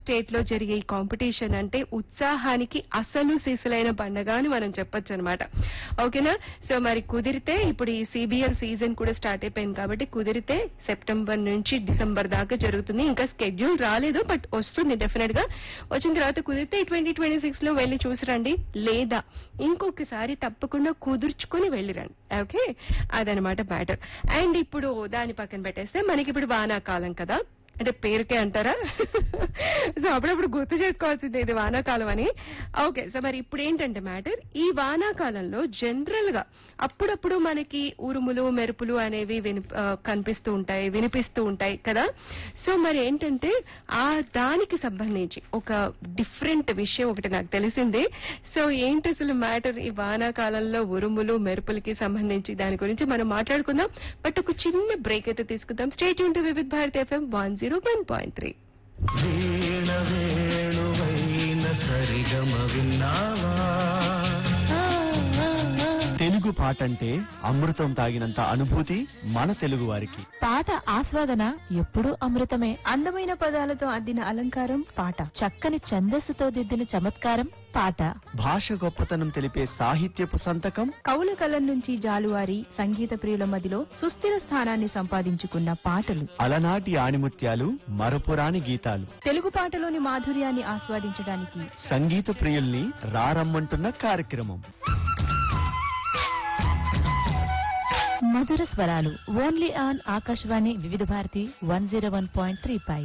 state లో జరిగే ఈ కాంపిటీషన్ అంటే ఉత్సాహానికి అసలు సిసలైన పండగ అని మనం చెప్పొచ్చు అనమాట ఓకేనా సో మరి కుదిరితే ఇప్పుడు ఈ సిబిఎల్ సీజన్ కూడా స్టార్ట్ అయిపోయింది కాబట్టి కుదిరితే సెప్టెంబర్ నుంచి డిసెంబర్ దాకా జరుగుతుంది ఇంకా స్కెడ్యూల్ రాలేదు బట్ వస్తుంది డెఫినెట్ గా వచ్చిన తర్వాత కుదిరితే ట్వంటీ ట్వంటీ సిక్స్ లో వెళ్ళి చూసిరండి లేదా ఇంకొకసారి తప్పకుండా కుదుర్చుకుని వెళ్ళిరండి ఓకే అదనమాట మ్యాటర్ అండ్ ఇప్పుడు దాని పక్కన పెట్టేస్తే మనకి ఇప్పుడు వానాకాలం కదా అంటే పేరుకే అంటారా సో అప్పుడప్పుడు గుర్తు చేసుకోవాల్సిందే ఇది వానాకాలం అని ఓకే సో మరి ఇప్పుడు ఏంటంటే మ్యాటర్ ఈ వానాకాలంలో జనరల్ గా అప్పుడప్పుడు మనకి ఉరుములు మెరుపులు అనేవి విని ఆ, కనిపిస్తూ ఉంటాయి వినిపిస్తూ ఉంటాయి కదా సో మరి ఏంటంటే ఆ దానికి సంబంధించి ఒక డిఫరెంట్ విషయం ఒకటి నాకు తెలిసింది సో ఏంటి అసలు మ్యాటర్ ఈ వానాకాలంలో ఉరుములు మెరుపులకి సంబంధించి దాని గురించి మనం మాట్లాడుకుందాం బట్ ఒక చిన్న బ్రేక్ అయితే తీసుకుందాం స్టేట్ యూన్ to Vividh Bharat FM one zero one point three వీణ వేణువైన సరిగమ విన్నావా తెలుగు పాట అంటే అమృతం తాగినంత అనుభూతి మన తెలుగు వారికి పాట ఆస్వాదన ఎప్పుడూ అమృతమే అందమైన పదాలతో అద్దిన అలంకారం పాట చక్కని ఛందస్సుతో దిద్దిన చమత్కారం పాట భాష గొప్పతనం తెలిపే సాహిత్యపు సంతకం కవుల కలం నుంచి జాలువారి సంగీత ప్రియుల మదిలో సుస్థిర స్థానాన్ని సంపాదించుకున్న పాటలు అలనాటి ఆణిముత్యాలు మరపురాని గీతాలు తెలుగు పాటలోని మాధుర్యాన్ని ఆస్వాదించడానికి సంగీత ప్రియుల్ని రారమ్మంటున్న కార్యక్రమం మధుర స్వరాలు only on Akashvani Vividh Bharati one zero one point three పై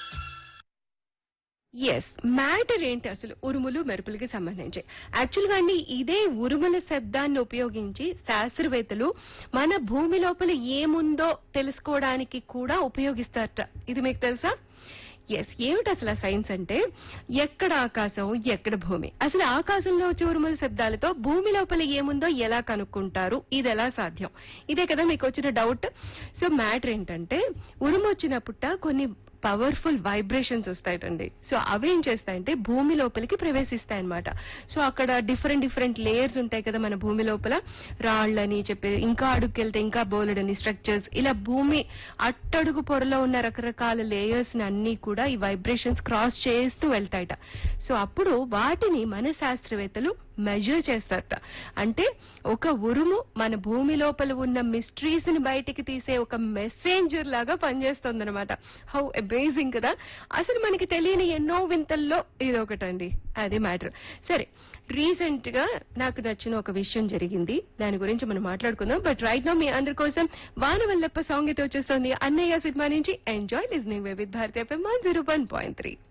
ఎస్ మ్యాటర్ ఏంటి అసలు ఉరుములు మెరుపులకి సంబంధించి యాక్చువల్ గా అండి ఇదే ఉరుముల శబ్దాన్ని ఉపయోగించి శాస్త్రవేత్తలు మన భూమి లోపల ఏముందో తెలుసుకోవడానికి కూడా ఉపయోగిస్తారట ఇది మీకు తెలుసా ఎస్ ఏమిటి అసలు ఆ సైన్స్ అంటే ఎక్కడ ఆకాశం ఎక్కడ భూమి అసలు ఆకాశంలో వచ్చే ఉరుముల శబ్దాలతో భూమి లోపల ఏముందో ఎలా కనుక్కుంటారు ఇది ఎలా సాధ్యం ఇదే కదా మీకు వచ్చిన డౌట్ సో మ్యాటర్ ఏంటంటే ఉరుము వచ్చినప్పుట కొన్ని పవర్ఫుల్ వైబ్రేషన్స్ వస్తాయండి సో అవి ఏం చేస్తాయంటే భూమి లోపలికి ప్రవేశిస్తాయి అనమాట సో అక్కడ డిఫరెంట్ డిఫరెంట్ లేయర్స్ ఉంటాయి కదా మన భూమి లోపల రాళ్ళని చెప్పి ఇంకా అడుగుకెళ్తే ఇంకా బోలెడని స్ట్రక్చర్స్ ఇలా భూమి అట్టడుగు పొరలో ఉన్న రకరకాల లేయర్స్ అన్ని కూడా ఈ వైబ్రేషన్స్ క్రాస్ చేస్తూ వెళ్తాయట సో అప్పుడు వాటిని మన శాస్త్రవేత్తలు మెజర్ చేస్తారట అంటే ఒక ఉరుము మన భూమి లోపల ఉన్న మిస్టరీస్ ని బయటికి తీసే ఒక మెసెంజర్ లాగా పనిచేస్తుంది అనమాట హౌ అమేజింగ్ కదా అసలు మనకి తెలియని ఎన్నో వింతల్లో ఇది ఒకటండి అది మ్యాటర్ సరే రీసెంట్ గా నాకు నచ్చిన ఒక విషయం జరిగింది దాని గురించి మనం మాట్లాడుకుందాం బట్ రైట్ నో మీ అందరి కోసం వానవల్లప్ప సాంగ్ అయితే వచ్చేస్తుంది అన్నయ్య సినిమా నుంచి enjoy listening with Bharatiya FM one zero one point three